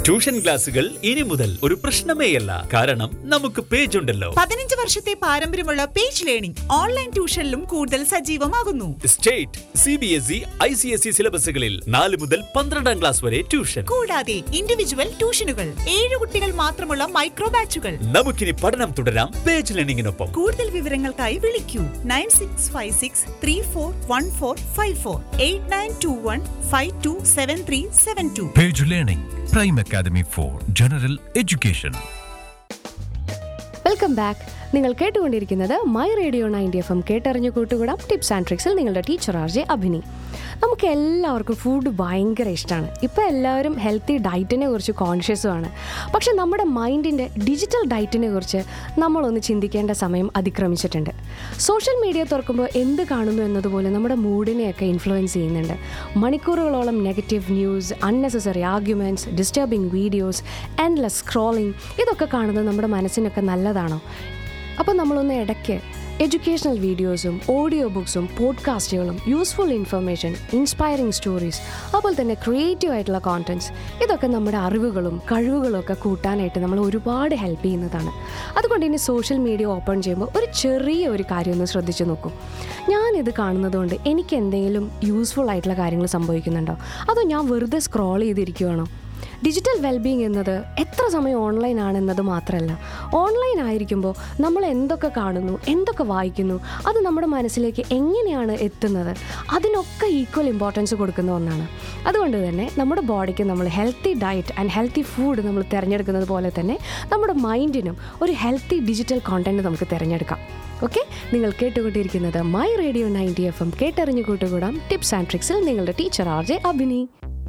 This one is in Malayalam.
ട്യൂഷൻ ക്ലാസുകൾ ഇനി മുതൽ ഒരു പ്രശ്നമേയല്ല കാരണം നമുക്ക് പേജ് ഉണ്ടല്ലോ പതിനഞ്ച് വർഷത്തെ പാരമ്പര്യമുള്ള പേജ് ലേണിംഗ് ഓൺലൈൻ ട്യൂഷനിലും കൂടുതൽ സജീവമാകുന്നു state C B S E I C S E സിലബസുകളിൽ നാല് മുതൽ പന്ത്രണ്ടാം ക്ലാസ് വരെ ട്യൂഷൻ കൂടാതെ ഇൻഡിവിജ്വൽ ട്യൂഷനുകൾ ഏഴ് കുട്ടികൾ മാത്രമുള്ള മൈക്രോ ബാച്ചുകൾ നമുക്കിനി പഠനം തുടരാം പേജ് ലേണിംഗിനൊപ്പം കൂടുതൽ വിവരങ്ങൾക്കായി വിളിക്കൂ nine six five six three four one four five four eight nine two one five two seven three seven two Page Learning, Prime Academy for General Education. Welcome back നിങ്ങൾ കേട്ടുകൊണ്ടിരിക്കുന്നത് my radio ninety F M കേട്ടറിഞ്ഞു കൂട്ടുകൂടാം ടിപ്സ് ആൻഡ് ട്രിക്സിൽ നിങ്ങളുടെ ടീച്ചർ ആർ ജെ അഭിനി നമുക്ക് എല്ലാവർക്കും ഫുഡ് ഭയങ്കര ഇഷ്ടമാണ് ഇപ്പോൾ എല്ലാവരും ഹെൽത്തി ഡയറ്റിനെ കുറിച്ച് കോൺഷ്യസുമാണ് പക്ഷെ നമ്മുടെ മൈൻഡിൻ്റെ ഡിജിറ്റൽ ഡയറ്റിനെ കുറിച്ച് നമ്മളൊന്ന് ചിന്തിക്കേണ്ട സമയം അതിക്രമിച്ചിട്ടുണ്ട് സോഷ്യൽ മീഡിയ തുറക്കുമ്പോൾ എന്ത് കാണുന്നു എന്നതുപോലെ നമ്മുടെ മൂഡിനെയൊക്കെ ഇൻഫ്ലുവൻസ് ചെയ്യുന്നുണ്ട് മണിക്കൂറുകളോളം negative news unnecessary arguments disturbing videos endless scrolling ഇതൊക്കെ കാണുന്നത് നമ്മുടെ മനസ്സിനൊക്കെ നല്ലതാണോ അപ്പോൾ നമ്മളൊന്ന് ഇടയ്ക്ക് എഡ്യൂക്കേഷണൽ വീഡിയോസും ഓഡിയോ ബുക്സും പോഡ്കാസ്റ്റുകളും യൂസ്ഫുൾ ഇൻഫർമേഷൻ ഇൻസ്പയറിംഗ് സ്റ്റോറീസ് അതുപോലെ തന്നെ ക്രിയേറ്റീവ് ആയിട്ടുള്ള കോണ്ടൻറ്റ്സ് ഇതൊക്കെ നമ്മുടെ അറിവുകളും കഴിവുകളും ഒക്കെ കൂട്ടാനായിട്ട് നമ്മൾ ഒരുപാട് ഹെൽപ്പ് ചെയ്യുന്നതാണ് അതുകൊണ്ട് ഇനി സോഷ്യൽ മീഡിയ ഓപ്പൺ ചെയ്യുമ്പോൾ ഒരു ചെറിയ ഒരു കാര്യം ഒന്ന് ശ്രദ്ധിച്ചു നോക്കൂ ഞാനിത് കാണുന്നതുകൊണ്ട് എനിക്ക് എന്തെങ്കിലും യൂസ്ഫുൾ ആയിട്ടുള്ള കാര്യങ്ങൾ സംഭവിക്കുന്നുണ്ടോ അതോ ഞാൻ വെറുതെ സ്ക്രോൾ ചെയ്തിരിക്കുവാണോ ഡിജിറ്റൽ വെൽബീങ് എന്നത് എത്ര സമയം ഓൺലൈൻ ആണെന്നത് മാത്രമല്ല ഓൺലൈൻ ആയിരിക്കുമ്പോൾ നമ്മൾ എന്തൊക്കെ കാണുന്നു എന്തൊക്കെ വായിക്കുന്നു അത് നമ്മുടെ മനസ്സിലേക്ക് എങ്ങനെയാണ് എത്തുന്നത് അതിനൊക്കെ ഈക്വൽ ഇമ്പോർട്ടൻസ് കൊടുക്കുന്ന ഒന്നാണ് അതുകൊണ്ട് തന്നെ നമ്മുടെ ബോഡിക്ക് നമ്മൾ healthy diet and healthy food നമ്മൾ തിരഞ്ഞെടുക്കുന്നത് പോലെ തന്നെ നമ്മുടെ മൈൻഡിനും ഒരു ഹെൽത്തി ഡിജിറ്റൽ കോണ്ടന്റ് നമുക്ക് തിരഞ്ഞെടുക്കാം ഓക്കെ നിങ്ങൾ കേട്ടുകൊണ്ടിരിക്കുന്നത് my radio ninety F M കേട്ടറിഞ്ഞു കൂട്ടുകൂടാം ടിപ്സ് ആൻഡ് ട്രിക്സിൽ നിങ്ങളുടെ ടീച്ചർ ആർ ജെ അഭിനി